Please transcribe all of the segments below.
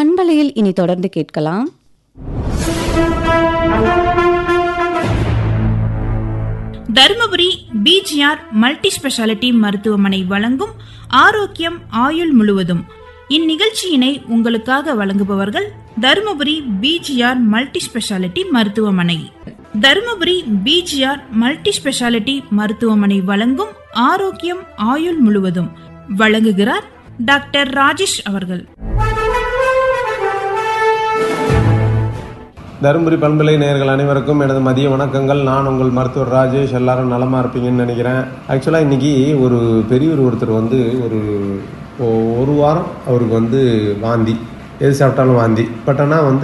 பண்பலையில் இனி தொடர்ந்து கேட்கலாம் தருமபுரி பிஜிஆர் மல்டி ஸ்பெஷாலிட்டி மருத்துவமனை வழங்கும் ஆரோக்கியம் ஆயுள் முழுவதும் இந்நிகழ்ச்சியினை உங்களுக்காக வழங்குபவர்கள் தருமபுரி பிஜிஆர் மல்டி ஸ்பெஷாலிட்டி மருத்துவமனை தருமபுரி பிஜிஆர் மல்டி ஸ்பெஷாலிட்டி மருத்துவமனை வழங்கும் ஆரோக்கியம் ஆயுள் முழுவதும் வழங்குகிறார் டாக்டர் ராஜேஷ் அவர்கள் தருமபுரி பண்பலை நேயர்கள் அனைவருக்கும் எனது மதிய வணக்கங்கள் நான் உங்கள் மருத்துவர் ராஜேஷ் எல்லாரும் நலமா இருப்பீங்கன்னு நினைக்கிறேன் ஆக்சுவலாக இன்னைக்கு ஒரு பெரியவர் ஒருத்தர் வந்து ஒரு ஒ- ஒரு வாரம் அவருக்கு வந்து வாந்தி எது சாப்பிட்டாலும் வாந்தி பட் ஆனால் வந்து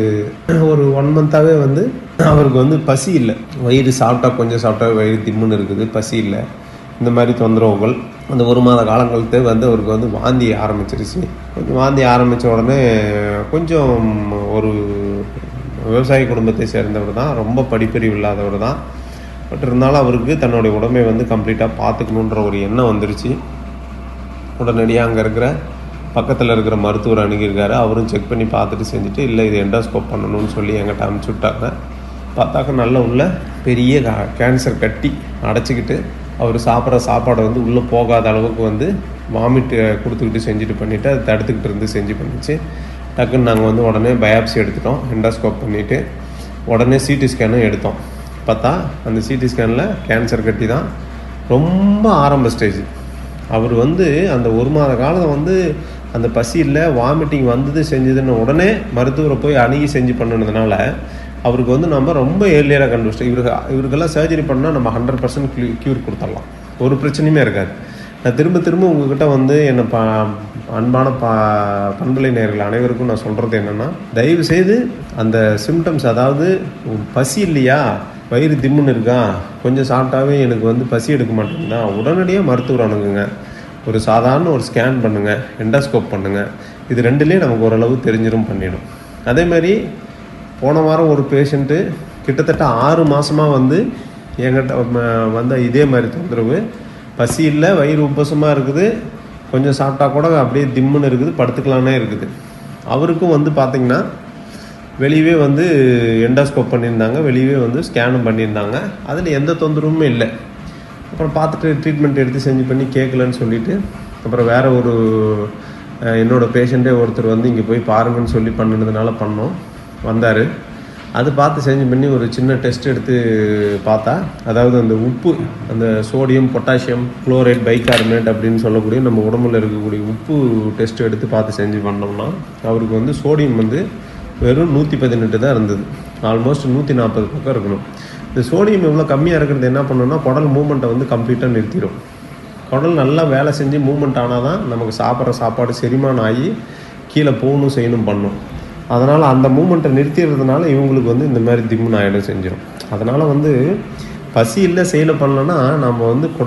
ஒரு ஒன் மந்த்தாகவே வந்து அவருக்கு வந்து பசி இல்லை வயிறு சாப்பிட்டா கொஞ்சம் சாப்பிட்டா வயிறு திம்முன்னு இருக்குது பசி இல்லை இந்த மாதிரி தொந்தரவுகள் அந்த ஒரு மாத காலங்களுக்கு வந்து அவருக்கு வந்து வாந்தி ஆரம்பிச்சிருச்சு கொஞ்சம் வாந்தி ஆரம்பித்த உடனே கொஞ்சம் ஒரு விவசாய குடும்பத்தை சேர்ந்தவர் தான் ரொம்ப படிப்பறிவு இல்லாதவர் தான் பட் இருந்தாலும் அவருக்கு தன்னுடைய உடம்பை வந்து கம்ப்ளீட்டாக பார்த்துக்கணுன்ற ஒரு எண்ணம் வந்துருச்சு உடனடியாக அங்கே இருக்கிற பக்கத்தில் இருக்கிற மருத்துவர் அணுகியிருக்காரு அவரும் செக் பண்ணி பார்த்துட்டு செஞ்சுட்டு இல்லை இது எண்டோஸ்கோப் பண்ணணும்னு சொல்லி என்கிட்ட அனுப்பிச்சி விட்டாங்க பார்த்தாக்க நல்ல உள்ள பெரிய கா- கேன்சர் கட்டி அடைச்சிக்கிட்டு அவர் சாப்பிட்ற சாப்பாடை வந்து உள்ளே போகாத அளவுக்கு வந்து வாமிட் கொடுத்துக்கிட்டு செஞ்சுட்டு பண்ணிவிட்டு அதை தடுத்துக்கிட்டு இருந்து செஞ்சு பண்ணிச்சு டக்குன்னு நாங்கள் வந்து உடனே பயாப்சி எடுத்துட்டோம் எண்டோஸ்கோப் பண்ணிவிட்டு உடனே சிடி ஸ்கேனும் எடுத்தோம் பார்த்தா அந்த சிடி ஸ்கேனில் கேன்சர் கட்டி தான் ரொம்ப ஆரம்ப ஸ்டேஜ் அவர் வந்து அந்த ஒரு மாத காலம் வந்து அந்த பசி இல்லை வாமிட்டிங் வந்தது செஞ்சதுன்னு உடனே மருத்துவரை போய் அணுகி செஞ்சு பண்ணினதுனால அவருக்கு வந்து நம்ம ரொம்ப ஏர்லியராக கண்டுபிடிச்சோம் இவருக்கு இவருக்கெல்லாம் சர்ஜரி பண்ணால் நம்ம ஹண்ட்ரட் பர்சன்ட் க்யூர் கொடுத்துடலாம் ஒரு பிரச்சனையுமே இருக்காது நான் திரும்ப திரும்ப உங்ககிட்ட வந்து என்னை பா அன்பான பா பண்பலை நேயர்கள் அனைவருக்கும் நான் சொல்கிறது என்னென்னா தயவு செய்து அந்த சிம்டம்ஸ் அதாவது பசி இல்லையா வயிறு திம்முன்னு இருக்கா கொஞ்சம் சாப்பிட்டாவே எனக்கு வந்து பசி எடுக்க மாட்டேங்குதா உடனடியாக மருத்துவர் அணுகுங்க ஒரு சாதாரண ஒரு ஸ்கேன் பண்ணுங்கள் எண்டோஸ்கோப் பண்ணுங்கள் இது ரெண்டுலேயே நமக்கு ஓரளவு தெரிஞ்சிடும் பண்ணிடும் அதே மாதிரி போன வாரம் ஒரு பேஷண்ட்டு கிட்டத்தட்ட ஆறு மாசமாக வந்து என்கிட்ட ம- வந்த இதே மாதிரி தொந்தரவு பசி இல்லை வயிறு உப்பசமாக இருக்குது கொஞ்சம் சாப்பிட்டா கூட அப்படியே திம்முன்னு இருக்குது படுத்துக்கலானே இருக்குது அவருக்கும் வந்து பார்த்திங்கன்னா வெளியவே வந்து எண்டோஸ்கோப் பண்ணியிருந்தாங்க வெளியவே வந்து ஸ்கேனும் பண்ணியிருந்தாங்க அதில் எந்த தொந்தரவுமே இல்லை அப்புறம் பார்த்துட்டு ட்ரீட்மெண்ட் எடுத்து செஞ்சு பண்ணி கேட்கலன்னு சொல்லிட்டு அப்புறம் வேற ஒரு அஹ், என்னோட பேஷண்ட்டே ஒருத்தர் வந்து இங்கே போய் பாருங்கன்னு சொல்லி பண்ணினதுனால பண்ணோம் வந்தார் அது பார்த்து செஞ்சு பண்ணி ஒரு சின்ன டெஸ்ட் எடுத்து பார்த்தா அதாவது அந்த உப்பு அந்த சோடியம் பொட்டாசியம் குளோரைட் பைகார்பனேட் அப்படின்னு சொல்லக்கூடிய நம்ம உடம்புல இருக்கக்கூடிய உப்பு டெஸ்ட் எடுத்து பார்த்து செஞ்சு பண்ணோம்னா அவருக்கு வந்து சோடியம் வந்து வெறும் நூற்றி பதினெட்டு தான் இருந்தது ஆல்மோஸ்ட் நூற்றி நாற்பது பக்கம் இருக்கணும் இந்த சோடியம் இவ்வளோ கம்மியாக இருக்கிறது என்ன பண்ணணும்னா குடல் மூமெண்ட்டை வந்து கம்ப்ளீட்டாக நிறுத்திடும் குடல் நல்லா வேலை செஞ்சு மூமெண்ட் ஆனால் தான் நமக்கு சாப்பிட்ற சாப்பாடு செரிமானம் ஆகி கீழே போகணும் செய்யணும் பண்ணும் அதனால் அந்த மூமெண்ட்டை நிறுத்திடுறதுனால இவங்களுக்கு வந்து இந்த மாதிரி திம்முன்னு ஆகிடும் செஞ்சிடும் அதனால் வந்து பசி இல்லை செயலை பண்ணலன்னா நம்ம வந்து